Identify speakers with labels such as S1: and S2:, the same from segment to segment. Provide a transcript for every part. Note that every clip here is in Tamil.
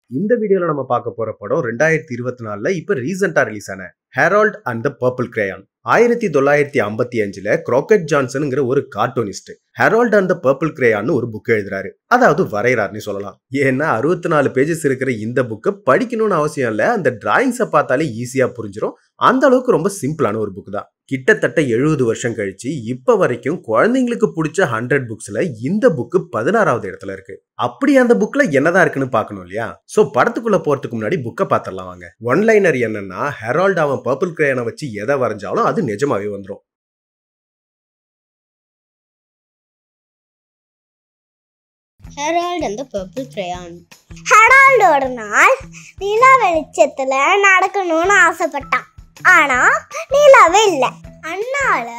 S1: இந்த வீடியோல நம்ம பார்க்க போற படம் ரெண்டாயிரத்தி இருபத்தி நாலுல இப்ப ரீசெண்டா ரிலீஸ் ஆன Harold and the Purple Crayon ஆயிரத்தி தொள்ளாயிரத்தி ஐம்பத்தி அஞ்சுல கிராக்கெட் ஜான்சன்ங்கிற ஒரு cartoonist Harold and the Purple கிரேயான்னு ஒரு புக் எழுதுறாரு அதாவது வரைகிறாருன்னு சொல்லலாம் ஏன்னா அறுபத்தி நாலு பேஜஸ் இருக்கிற இந்த புக்கை படிக்கணும்னு அவசியம் இல்லை அந்த டிராயிங்ஸை பார்த்தாலே ஈஸியா புரிஞ்சிடும் அந்த அளவுக்கு ரொம்ப சிம்பிளான ஒரு புக் தான் கிட்டத்தட்ட எழுபது வருஷம் கழிச்சு இப்ப வரைக்கும் குழந்தைங்களுக்கு பிடிச்ச ஹண்ட்ரட் புக்ஸ்ல இந்த புக்கு பதினாறாவது இடத்துல இருக்கு அப்படி அந்த புக்ல என்னதான் இருக்குன்னு பார்க்கணும் இல்லையா சோ படத்துக்குள்ள போறதுக்கு முன்னாடி புக்கை பார்த்துடலாம் வாங்க ஒன்லைனர் என்னன்னா ஹெரால்ட் அவன் பர்பிள் கிரேயனை வச்சு எதை வரைஞ்சாலும் அது நிஜமாவே வந்துடும்
S2: ஹெரால்ட் அந்த பர்பிள் கிரையான்
S3: ஹெரால்டு ஒரு நாள் நிலா வெளிச்சத்துல நடக்கணும்னு ஆசைப்பட்டான் ஆனா நிலாவே இல்லை அண்ணால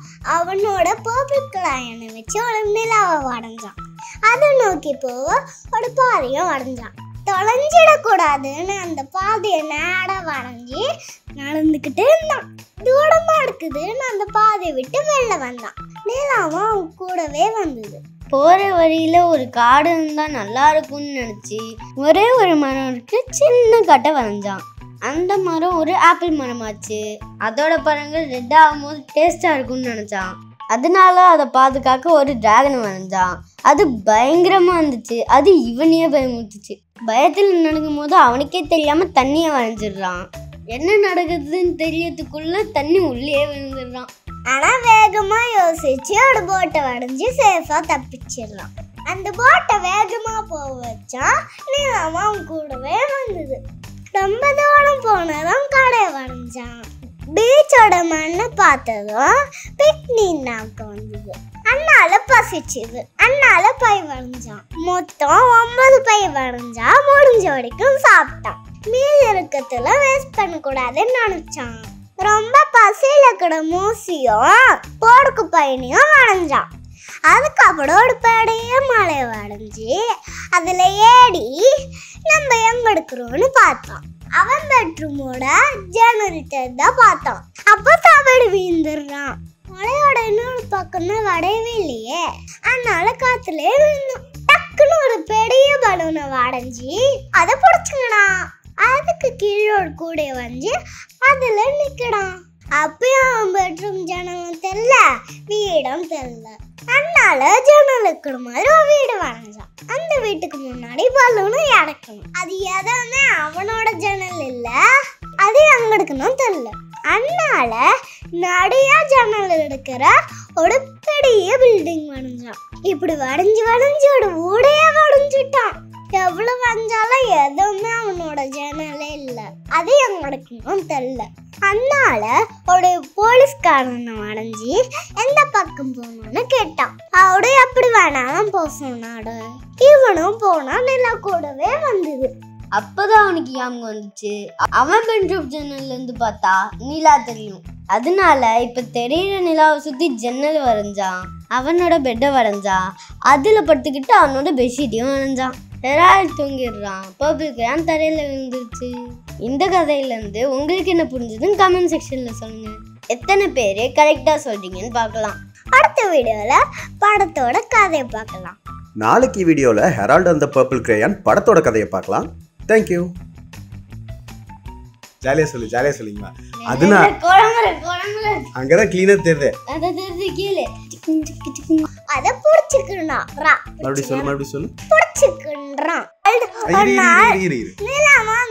S3: அவனோட பர்பிள் கிராயனை வச்சு ஒரு நிலாவை வரைஞ்சான் அதை நோக்கி போக ஒரு பாதையும் வரைஞ்சான் தொலைஞ்சிடக்கூடாதுன்னு அந்த பாதையை நேரா வரைஞ்சி நடந்துக்கிட்டே இருந்தான் தூரமா இருக்குதுன்னு அந்த பாதையை விட்டு வெளில வந்தான் நிலாவும் அவன் கூடவே வந்தது
S2: போற வழியில ஒரு காடு இருந்தா நல்லா இருக்கும்னு நினைச்சு ஒரே ஒரு மரம் இருக்கு சின்ன கட்டை வரைஞ்சான் அந்த மரம் ஒரு ஆப்பிள் மரமாச்சு அதோட பழங்கள் ரெட் ஆகும்போது டேஸ்டா இருக்கும்னு நினைச்சான் அதனால அதை பாதுகாக்க ஒரு டிராகனை வரைஞ்சான் அது பயங்கரமா இருந்துச்சு அது இவனையே பயமுறுத்துச்சு பயத்துல நடக்கும் போது அவனுக்கே தெரியாம தண்ணியை வரைஞ்சிடுறான் என்ன நடக்குதுன்னு தெரியறதுக்குள்ள தண்ணி உள்ளே விழுந்துடுறான்
S3: ஆனா வேகமா யோசிச்சு ஒரு போட்டை வரைஞ்சி சேஃபா தப்பிச்சிடலாம் அந்த போட்டை வேகமா போக வச்சா நீளமா அவன் கூடவே வந்தது ரொம்ப தூரம் போனதும் கடையை வரைஞ்சான் பீச்சோட மண்ணை பார்த்ததும் பிக்னிக் நாக்கு வந்தது அண்ணால பசிச்சுது அண்ணால பை வரைஞ்சான் மொத்தம் ஒன்பது பை வரைஞ்சா முடிஞ்ச வரைக்கும் சாப்பிட்டான் மீதி இருக்கத்துல வேஸ்ட் பண்ணக்கூடாதுன்னு நினைச்சான் ரொம்ப பசியில இருக்கிற மூசியும் போடுக்கு பையனையும் வரைஞ்சான் அதுக்கப்புறம் ஒரு பெரிய மலையை வரைஞ்சி அதுல ஏடி நம்ம எங்க எடுக்கிறோம்னு பார்த்தான் அவன் பெட்ரூமோட ஜன்னல் தான் பார்த்தான் அப்போ தவடு வீழ்ந்துடுறான் மலையோட இன்னொரு பக்கமே வடையவே இல்லையே அதனால காத்துலயே விழுந்தான் டக்குன்னு ஒரு பெரிய பலூனை வரைஞ்சி அதை பிடிச்சுங்கடான் அதுக்கு கீழே ஒரு கூடைய வந்து அதுல நிக்கிறான் அப்பயும் அவன் பெட்ரூம் ஜன்னலும் தெரியல வீடும் தெரியல அதனால ஜன்னல் இருக்கிற மாதிரி ஒரு வீடு வரைஞ்சான் அந்த வீட்டுக்கு முன்னாடி பலூனும் இறக்கணும் அது எதுவுமே அவனோட ஜன்னல் இல்ல அது எங்க எடுக்கணும் தெரியல அதனால நிறைய ஜன்னல் இருக்கிற ஒரு பெரிய பில்டிங் வரைஞ்சான் இப்படி வரைஞ்சு வரைஞ்சு ஒரு ஊடையே வரைஞ்சிட்டான் எவ்வளவு வரைஞ்சாலும் எதுவுமே அவனோட ஜன்னலே இல்ல அது எங்க எடுக்கணும் தெரியல அதனால ஒரு போலீஸ்காரனை வரைஞ்சி எந்த பக்கம் போகணும்னு கேட்டான் அவரு எப்படி வேணாலும் போக சொன்னாடு இவனும் போனா நிலா கூடவே வந்தது
S2: அப்பதான் அவனுக்கு ஞாபகம் வந்துச்சு அவன் பெட்ரூம் ஜன்னல்ல இருந்து பார்த்தா நிலா தெரியும் அதனால இப்ப தெரியுற நிலாவை சுத்தி ஜன்னல் வரைஞ்சான் அவனோட பெட்டை வரைஞ்சான் அதுல படுத்துக்கிட்டு அவனோட பெட்ஷீட்டையும் வரைஞ்சான் ஹெரால்ட் தூங்கிடுறான் பர்பிள் கிராம் தரையில விழுந்துருச்சு இந்த கதையில இருந்து உங்களுக்கு என்ன புரிஞ்சதுன்னு கமெண்ட் செக்ஷன்ல சொல்லுங்க எத்தனை பேர் கரெக்டா சொல்றீங்கன்னு பார்க்கலாம்
S3: அடுத்த வீடியோல படத்தோட கதையை பார்க்கலாம்
S1: நாளைக்கு வீடியோல Harold and the Purple Crayon படத்தோட கதையை பார்க்கலாம் தேங்க்யூ ஜாலியா சொல்லு ஜாலியா சொல்லுங்களா அதுனா
S2: குழம்புற குழம்புற
S1: அங்கதான் கிளீனா தெரியுது
S2: அதை தெரிஞ்சு கீழே
S3: அத புடிச்சுக்கணும்
S1: மறுபடியும் சொல்லு மறுபடியும் சொல்லு
S3: புடிச்சுக்கின்றான்
S1: இரு, இரு, இரு, இரு, இரு.
S3: நிலாமா